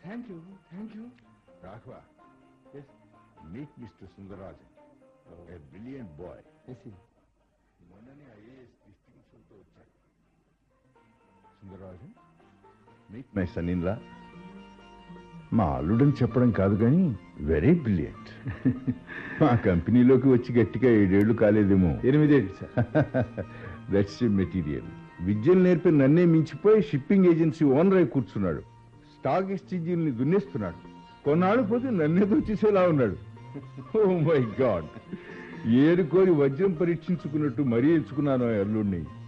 thank you thank you Raghava meet mister Sundararajan a brilliant boy మొన్ననే IAS distinction తో వచ్చాడు Sundararajan meet my son in law మా అల్లుడని చెప్పడం కాదు కానీ వెరీ బ్రిలియంట్ మా కంపెనీలోకి వచ్చి గట్టిగా ఏడేళ్లు కాలేదేమో ఎనిమిదేంటి సార్ దట్స్ మెటీరియల్ విద్యలు నేర్పి నన్నే మించిపోయి షిప్పింగ్ ఏజెన్సీ ఓనర్ అయి కూర్చున్నాడు స్టాక్ ఎక్స్చేంజీల్ని దున్నేస్తున్నాడు కొన్నాళ్ళు పోతే నన్నే దొచ్చేసేలా ఉన్నాడు ఓ మై గాడ్ ఏరుకోరి వజ్రం పరీక్షించుకున్నట్టు మరీ ఎంచుకున్నాను ఆ అల్లుడిని